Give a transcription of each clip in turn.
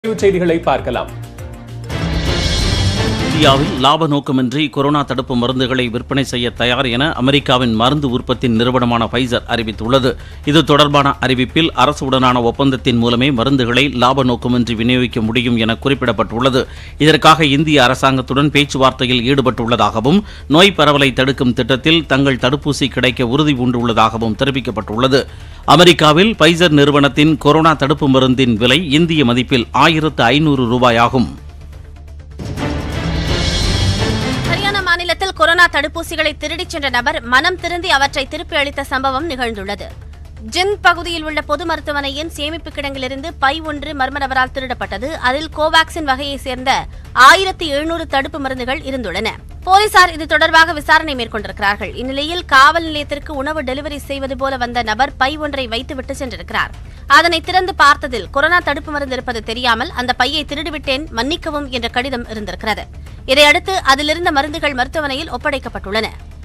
தலைப்புச் செய்திகளை பார்க்கலாம் இந்தியாவில் லாப நோக்கமின்றி கொரோனா தடுப்பு மருந்துகளை விற்பனை செய்ய தயார் என அமெரிக்காவின் மருந்து உற்பத்தி நிறுவனமான ஃபைசர் அறிவித்துள்ளது இது தொடர்பான அறிவிப்பில் அரசுடனான ஒப்பந்தத்தின் மூலமே மருந்துகளை லாப நோக்கமின்றி விநியோகிக்க முடியும் என குறிப்பிடப்பட்டுள்ளது இதற்காக இந்திய அரசாங்கத்துடன் பேச்சுவார்த்தையில் ஈடுபட்டுள்ளதாகவும் நோய் பரவலை தடுக்கும் திட்டத்தில் தங்கள் தடுப்பூசி கிடைக்க உறுதி பூண்டுள்ளதாகவும் தெரிவிக்கப்பட்டுள்ளது அமெரிக்காவில் பைசர் நிறுவனத்தின் கொரோனா தடுப்பு மருந்தின் விலை இந்திய மதிப்பில் ஆயிரத்து ஐநூறு ரூபாயாகும் ஹரியானா மாநிலத்தில் கொரோனா தடுப்பூசிகளை திருடிச் சென்ற நபர் மனம் திருந்தி அவற்றை திருப்பி அளித்த சம்பவம் நிகழ்ந்துள்ளது ஜிந்த் பகுதியில் உள்ள பொது மருத்துவமனையின் சேமிப்பு கிடங்கிலிருந்து பை ஒன்று மர்ம நபரால் திருடப்பட்டது அதில் கோவாக்சின் வகையைச் சேர்ந்த ஆயிரத்தி எழுநூறு தடுப்பு மருந்துகள் இருந்துள்ளன போலீசார் இது தொடர்பாக விசாரணை மேற்கொண்டிருக்கிறார்கள் இந்நிலையில் காவல் நிலையத்திற்கு உணவு டெலிவரி செய்வது போல வந்த நபர் பை ஒன்றை வைத்துவிட்டு சென்றிருக்கிறார் அதனை திறந்து பார்த்ததில் கொரோனா தடுப்பு மருந்து இருப்பது தெரியாமல் அந்த பையை திருடிவிட்டேன் மன்னிக்கவும் என்ற கடிதம் இருந்திருக்கிறது இதையடுத்து அதிலிருந்த மருந்துகள் மருத்துவமனையில் ஒப்படைக்கப்பட்டுள்ளன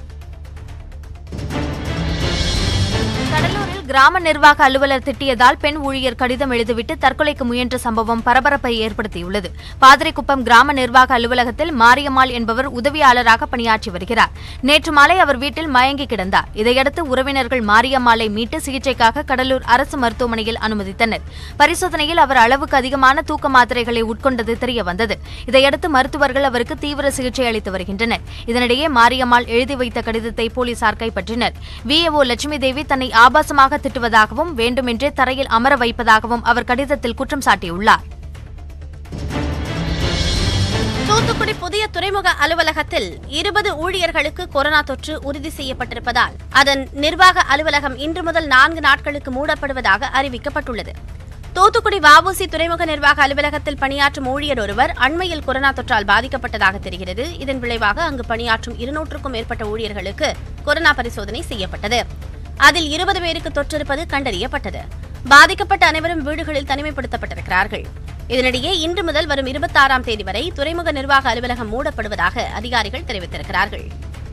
கடலூரில் கிராம நிர்வாக அலுவலர் திட்டியதால் பெண் ஊழியர் கடிதம் எழுதிவிட்டு தற்கொலைக்கு முயன்ற சம்பவம் பரபரப்பை ஏற்படுத்தியுள்ளது பாதிரிக்குப்பம் கிராம நிர்வாக அலுவலகத்தில் மாரியம்மாள் என்பவர் உதவியாளராக பணியாற்றி வருகிறார் நேற்று மாலை அவர் வீட்டில் மயங்கி கிடந்தார் இதையடுத்து உறவினர்கள் மாரியம்மாளை மீட்டு சிகிச்சைக்காக கடலூர் அரசு மருத்துவமனையில் அனுமதித்தனர் பரிசோதனையில் அவர் அளவுக்கு அதிகமான தூக்க மாத்திரைகளை உட்கொண்டது தெரிய வந்தது இதையடுத்து மருத்துவர்கள் அவருக்கு தீவிர சிகிச்சை அளித்து வருகின்றனர் இதனிடையே மாரியம்மாள் எழுதி வைத்த கடிதத்தை போலீசார் கைப்பற்றினர் விஏஓ லட்சுமி தேவி தன்னை ஆபாசமாக திட்டுவதாகவும் வேண்டுமென்றே தரையில் அமர வைப்பதாகவும் அவர் கடிதத்தில் குற்றம் சாட்டியுள்ளார் தூத்துக்குடி புதிய துறைமுக அலுவலகத்தில் இருபது ஊழியர்களுக்கு கொரோனா தொற்று உறுதி செய்யப்பட்டிருப்பதால் அதன் நிர்வாக அலுவலகம் இன்று முதல் நான்கு நாட்களுக்கு மூடப்படுவதாக அறிவிக்கப்பட்டுள்ளது தூத்துக்குடி வஉசி துறைமுக நிர்வாக அலுவலகத்தில் பணியாற்றும் ஊழியர் ஒருவர் அண்மையில் கொரோனா தொற்றால் பாதிக்கப்பட்டதாக தெரிகிறது இதன் விளைவாக அங்கு பணியாற்றும் இருநூற்றுக்கும் மேற்பட்ட ஊழியர்களுக்கு கொரோனா பரிசோதனை செய்யப்பட்டது அதில் இருபது பேருக்கு தொற்றிருப்பது கண்டறியப்பட்டது பாதிக்கப்பட்ட அனைவரும் வீடுகளில் தனிமைப்படுத்தப்பட்டிருக்கிறார்கள் இதனிடையே இன்று முதல் வரும் இருபத்தாறாம் தேதி வரை துறைமுக நிர்வாக அலுவலகம் மூடப்படுவதாக அதிகாரிகள் தெரிவித்திருக்கிறார்கள்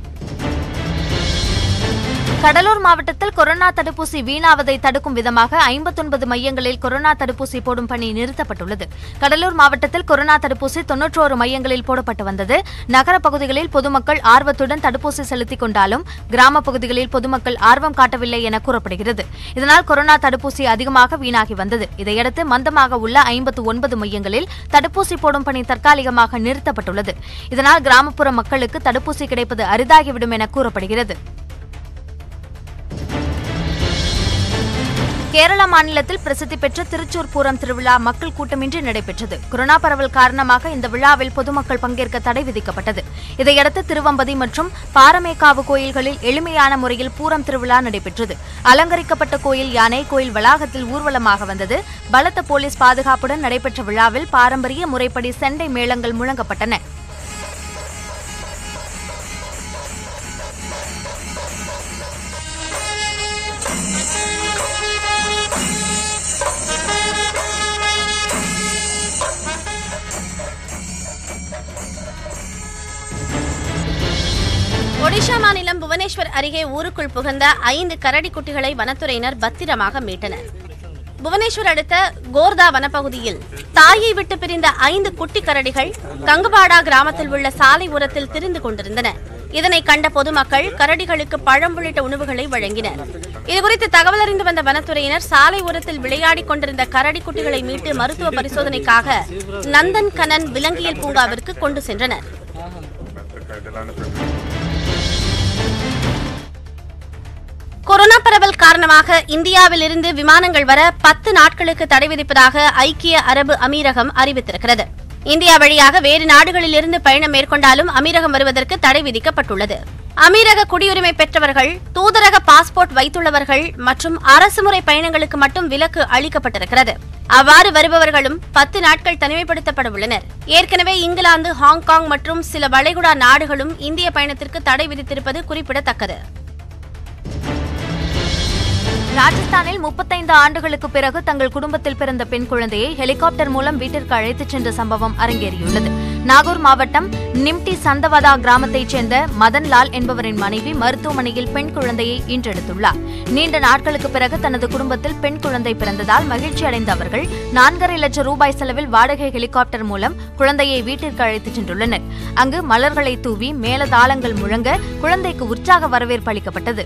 கடலூர் மாவட்டத்தில் கொரோனா தடுப்பூசி வீணாவதை தடுக்கும் விதமாக ஐம்பத்தொன்பது மையங்களில் கொரோனா தடுப்பூசி போடும் பணி நிறுத்தப்பட்டுள்ளது கடலூர் மாவட்டத்தில் கொரோனா தடுப்பூசி தொன்னூற்றோரு மையங்களில் போடப்பட்டு வந்தது நகர பகுதிகளில் பொதுமக்கள் ஆர்வத்துடன் தடுப்பூசி செலுத்திக் கொண்டாலும் கிராம பகுதிகளில் பொதுமக்கள் ஆர்வம் காட்டவில்லை என கூறப்படுகிறது இதனால் கொரோனா தடுப்பூசி அதிகமாக வீணாகி வந்தது இதையடுத்து மந்தமாக உள்ள ஐம்பத்து ஒன்பது மையங்களில் தடுப்பூசி போடும் பணி தற்காலிகமாக நிறுத்தப்பட்டுள்ளது இதனால் கிராமப்புற மக்களுக்கு தடுப்பூசி கிடைப்பது அரிதாகிவிடும் என கூறப்படுகிறது கேரள மாநிலத்தில் பிரசித்தி பெற்ற திருச்சூர் பூரம் திருவிழா மக்கள் கூட்டமின்றி நடைபெற்றது கொரோனா பரவல் காரணமாக இந்த விழாவில் பொதுமக்கள் பங்கேற்க தடை விதிக்கப்பட்டது இதையடுத்து திருவம்பதி மற்றும் பாரமேக்காவு கோயில்களில் எளிமையான முறையில் பூரம் திருவிழா நடைபெற்றது அலங்கரிக்கப்பட்ட கோயில் யானை கோயில் வளாகத்தில் ஊர்வலமாக வந்தது பலத்த போலீஸ் பாதுகாப்புடன் நடைபெற்ற விழாவில் பாரம்பரிய முறைப்படி செண்டை மேளங்கள் முழங்கப்பட்டன ஒடிஷா மாநிலம் புவனேஸ்வர் அருகே ஊருக்குள் புகுந்த ஐந்து கரடி குட்டிகளை வனத்துறையினர் பத்திரமாக மீட்டனர் புவனேஸ்வர் அடுத்த கோர்தா வனப்பகுதியில் தாயை விட்டு பிரிந்த ஐந்து குட்டி கரடிகள் கங்குபாடா கிராமத்தில் உள்ள சாலை ஓரத்தில் திரிந்து கொண்டிருந்தன இதனை கண்ட பொதுமக்கள் கரடிகளுக்கு பழம் உள்ளிட்ட உணவுகளை வழங்கினர் இதுகுறித்து தகவல் அறிந்து வந்த வனத்துறையினர் சாலை ஓரத்தில் விளையாடிக் கொண்டிருந்த கரடி குட்டிகளை மீட்டு மருத்துவ பரிசோதனைக்காக நந்தன் கனன் விலங்கியல் பூங்காவிற்கு கொண்டு சென்றனர் கொரோனா பரவல் காரணமாக இந்தியாவில் இருந்து விமானங்கள் வர பத்து நாட்களுக்கு தடை விதிப்பதாக ஐக்கிய அரபு அமீரகம் அறிவித்திருக்கிறது இந்தியா வழியாக வேறு நாடுகளில் இருந்து பயணம் மேற்கொண்டாலும் அமீரகம் வருவதற்கு தடை விதிக்கப்பட்டுள்ளது அமீரக குடியுரிமை பெற்றவர்கள் தூதரக பாஸ்போர்ட் வைத்துள்ளவர்கள் மற்றும் அரசுமுறை பயணங்களுக்கு மட்டும் விலக்கு அளிக்கப்பட்டிருக்கிறது அவ்வாறு வருபவர்களும் பத்து நாட்கள் தனிமைப்படுத்தப்பட உள்ளனர் ஏற்கனவே இங்கிலாந்து ஹாங்காங் மற்றும் சில வளைகுடா நாடுகளும் இந்திய பயணத்திற்கு தடை விதித்திருப்பது குறிப்பிடத்தக்கது ராஜஸ்தானில் முப்பத்தைந்து ஆண்டுகளுக்கு பிறகு தங்கள் குடும்பத்தில் பிறந்த பெண் குழந்தையை ஹெலிகாப்டர் மூலம் வீட்டிற்கு அழைத்துச் சென்ற சம்பவம் அரங்கேறியுள்ளது நாகூர் மாவட்டம் நிம்டி சந்தவதா கிராமத்தைச் சேர்ந்த மதன்லால் என்பவரின் மனைவி மருத்துவமனையில் பெண் குழந்தையை ஈன்றெடுத்துள்ளார் நீண்ட நாட்களுக்கு பிறகு தனது குடும்பத்தில் பெண் குழந்தை பிறந்ததால் மகிழ்ச்சி அடைந்த அவர்கள் நான்கரை லட்சம் ரூபாய் செலவில் வாடகை ஹெலிகாப்டர் மூலம் குழந்தையை வீட்டிற்கு அழைத்துச் சென்றுள்ளனர் அங்கு மலர்களை தூவி மேலதாளங்கள் முழங்க குழந்தைக்கு உற்சாக வரவேற்பு அளிக்கப்பட்டது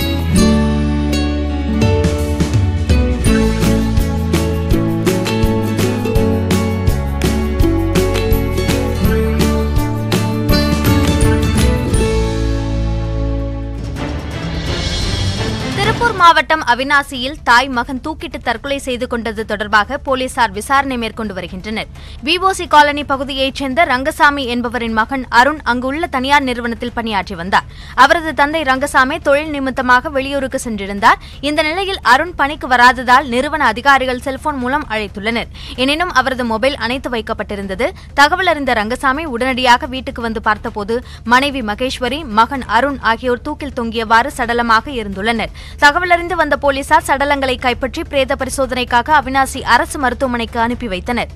திருப்பூர் மாவட்டம் அவினாசியில் தாய் மகன் தூக்கிட்டு தற்கொலை செய்து கொண்டது தொடர்பாக போலீசார் விசாரணை மேற்கொண்டு வருகின்றனர் விஓசி காலனி பகுதியைச் சேர்ந்த ரங்கசாமி என்பவரின் மகன் அருண் அங்குள்ள தனியார் நிறுவனத்தில் பணியாற்றி வந்தார் அவரது தந்தை ரங்கசாமி தொழில் நிமித்தமாக வெளியூருக்கு சென்றிருந்தார் இந்த நிலையில் அருண் பணிக்கு வராததால் நிறுவன அதிகாரிகள் செல்போன் மூலம் அழைத்துள்ளனர் எனினும் அவரது மொபைல் அணைத்து வைக்கப்பட்டிருந்தது தகவல் அறிந்த ரங்கசாமி உடனடியாக வீட்டுக்கு வந்து பார்த்தபோது மனைவி மகேஸ்வரி மகன் அருண் ஆகியோர் தூக்கில் தொங்கியவாறு சடலமாக இருந்துள்ளனர் தகவலறிந்து வந்த போலீசார் சடலங்களை கைப்பற்றி பிரேத பரிசோதனைக்காக அவினாசி அரசு மருத்துவமனைக்கு அனுப்பி வைத்தனர்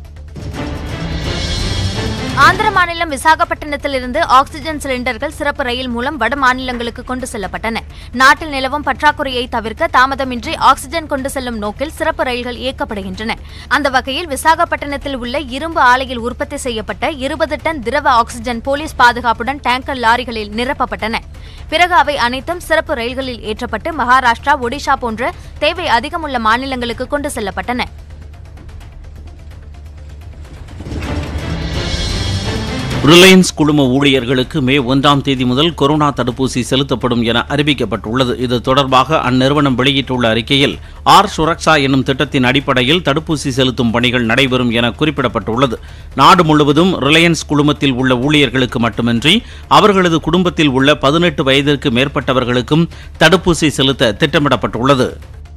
ஆந்திர மாநிலம் விசாகப்பட்டினத்திலிருந்து ஆக்ஸிஜன் சிலிண்டர்கள் சிறப்பு ரயில் மூலம் வட மாநிலங்களுக்கு கொண்டு செல்லப்பட்டன நாட்டில் நிலவும் பற்றாக்குறையை தவிர்க்க தாமதமின்றி ஆக்ஸிஜன் கொண்டு செல்லும் நோக்கில் சிறப்பு ரயில்கள் இயக்கப்படுகின்றன அந்த வகையில் விசாகப்பட்டினத்தில் உள்ள இரும்பு ஆலையில் உற்பத்தி செய்யப்பட்ட இருபது டன் திரவ ஆக்ஸிஜன் போலீஸ் பாதுகாப்புடன் டேங்கர் லாரிகளில் நிரப்பப்பட்டன பிறகு அவை அனைத்தும் சிறப்பு ரயில்களில் ஏற்றப்பட்டு மகாராஷ்டிரா ஒடிஷா போன்ற தேவை அதிகமுள்ள மாநிலங்களுக்கு கொண்டு செல்லப்பட்டன ரிலையன்ஸ் குழும ஊழியர்களுக்கு மே ஒன்றாம் தேதி முதல் கொரோனா தடுப்பூசி செலுத்தப்படும் என அறிவிக்கப்பட்டுள்ளது இது தொடர்பாக அந்நிறுவனம் வெளியிட்டுள்ள அறிக்கையில் ஆர் சுரக்ஷா என்னும் திட்டத்தின் அடிப்படையில் தடுப்பூசி செலுத்தும் பணிகள் நடைபெறும் என குறிப்பிடப்பட்டுள்ளது நாடு முழுவதும் ரிலையன்ஸ் குழுமத்தில் உள்ள ஊழியர்களுக்கு மட்டுமின்றி அவர்களது குடும்பத்தில் உள்ள பதினெட்டு வயதிற்கு மேற்பட்டவர்களுக்கும் தடுப்பூசி செலுத்த திட்டமிடப்பட்டுள்ளது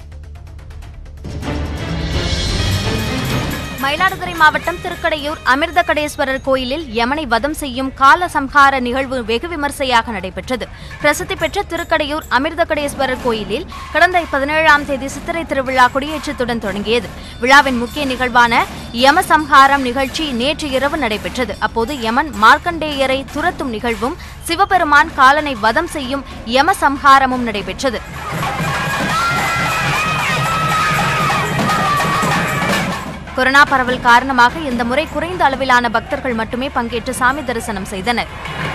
மயிலாடுதுறை மாவட்டம் திருக்கடையூர் அமிர்த கடேஸ்வரர் கோயிலில் யமனை வதம் செய்யும் கால சம்ஹார நிகழ்வு வெகு விமர்சையாக நடைபெற்றது பிரசித்தி பெற்ற திருக்கடையூர் அமிர்த கடேஸ்வரர் கோயிலில் கடந்த பதினேழாம் தேதி சித்திரை திருவிழா கொடியேற்றத்துடன் தொடங்கியது விழாவின் முக்கிய நிகழ்வான யம சம்ஹாரம் நிகழ்ச்சி நேற்று இரவு நடைபெற்றது அப்போது யமன் மார்க்கண்டேயரை துரத்தும் நிகழ்வும் சிவபெருமான் காலனை வதம் செய்யும் யம சம்ஹாரமும் நடைபெற்றது கொரோனா பரவல் காரணமாக இந்த முறை குறைந்த அளவிலான பக்தர்கள் மட்டுமே பங்கேற்று சாமி தரிசனம் செய்தனர்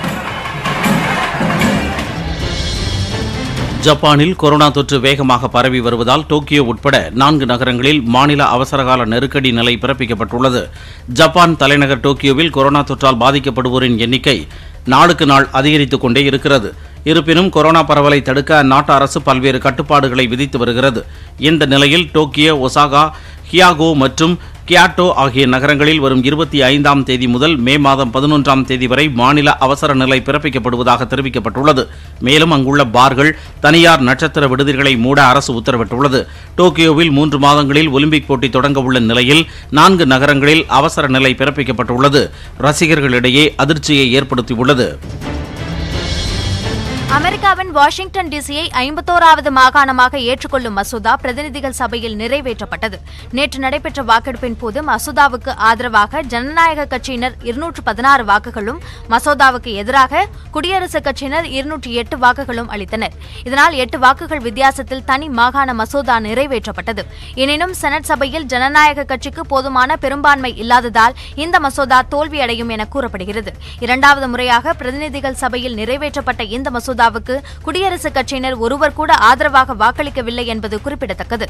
ஜப்பானில் கொரோனா தொற்று வேகமாக பரவி வருவதால் டோக்கியோ உட்பட நான்கு நகரங்களில் மாநில அவசரகால நெருக்கடி நிலை பிறப்பிக்கப்பட்டுள்ளது ஜப்பான் தலைநகர் டோக்கியோவில் கொரோனா தொற்றால் பாதிக்கப்படுவோரின் எண்ணிக்கை நாளுக்கு நாள் அதிகரித்துக் கொண்டே இருக்கிறது இருப்பினும் கொரோனா பரவலை தடுக்க அந்நாட்டு அரசு பல்வேறு கட்டுப்பாடுகளை விதித்து வருகிறது இந்த நிலையில் டோக்கியோ ஒசாகா ஹியாகோ மற்றும் கியாட்டோ ஆகிய நகரங்களில் வரும் இருபத்தி ஐந்தாம் தேதி முதல் மே மாதம் பதினொன்றாம் தேதி வரை மாநில அவசர நிலை பிறப்பிக்கப்படுவதாக தெரிவிக்கப்பட்டுள்ளது மேலும் அங்குள்ள பார்கள் தனியார் நட்சத்திர விடுதிகளை மூட அரசு உத்தரவிட்டுள்ளது டோக்கியோவில் மூன்று மாதங்களில் ஒலிம்பிக் போட்டி தொடங்க உள்ள நிலையில் நான்கு நகரங்களில் அவசர நிலை பிறப்பிக்கப்பட்டுள்ளது ரசிகர்களிடையே அதிர்ச்சியை ஏற்படுத்தியுள்ளது அமெரிக்காவின் வாஷிங்டன் டிசியை ஐம்பத்தோராவது மாகாணமாக ஏற்றுக்கொள்ளும் மசோதா பிரதிநிதிகள் சபையில் நிறைவேற்றப்பட்டது நேற்று நடைபெற்ற வாக்கெடுப்பின் போது மசோதாவுக்கு ஆதரவாக ஜனநாயக கட்சியினர் இருநூற்று பதினாறு வாக்குகளும் மசோதாவுக்கு எதிராக குடியரசுக் கட்சியினர் இருநூற்றி எட்டு வாக்குகளும் அளித்தனர் இதனால் எட்டு வாக்குகள் வித்தியாசத்தில் தனி மாகாண மசோதா நிறைவேற்றப்பட்டது எனினும் செனட் சபையில் ஜனநாயக கட்சிக்கு போதுமான பெரும்பான்மை இல்லாததால் இந்த மசோதா தோல்வியடையும் என கூறப்படுகிறது இரண்டாவது முறையாக பிரதிநிதிகள் சபையில் நிறைவேற்றப்பட்ட இந்த மசோதாவுக்கு குடியரசுக் கட்சியினர் ஒருவர் கூட ஆதரவாக வாக்களிக்கவில்லை என்பது குறிப்பிடத்தக்கது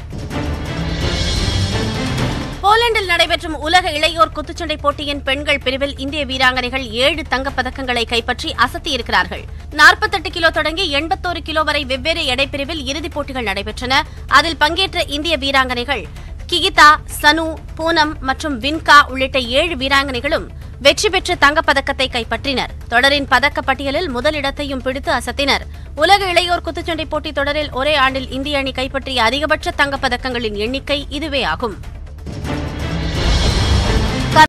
போலந்தில் நடைபெற்றும் உலக இளையோர் குத்துச்சண்டை போட்டியின் பெண்கள் பிரிவில் இந்திய வீராங்கனைகள் ஏழு தங்கப் பதக்கங்களை கைப்பற்றி அசத்தியிருக்கிறார்கள் நாற்பத்தெட்டு கிலோ தொடங்கி எண்பத்தோரு கிலோ வரை வெவ்வேறு எடைப்பிரிவில் இறுதிப் போட்டிகள் நடைபெற்றன அதில் பங்கேற்ற இந்திய வீராங்கனைகள் கிகிதா சனு பூனம் மற்றும் வின்கா உள்ளிட்ட ஏழு வீராங்கனைகளும் வெற்றி பெற்று தங்கப்பதக்கத்தை கைப்பற்றினர் தொடரின் பதக்க பட்டியலில் முதலிடத்தையும் பிடித்து அசத்தினர் உலக இளையோர் குத்துச்சண்டை போட்டித் தொடரில் ஒரே ஆண்டில் இந்திய அணி கைப்பற்றிய அதிகபட்ச தங்கப்பதக்கங்களின் எண்ணிக்கை இதுவே ஆகும்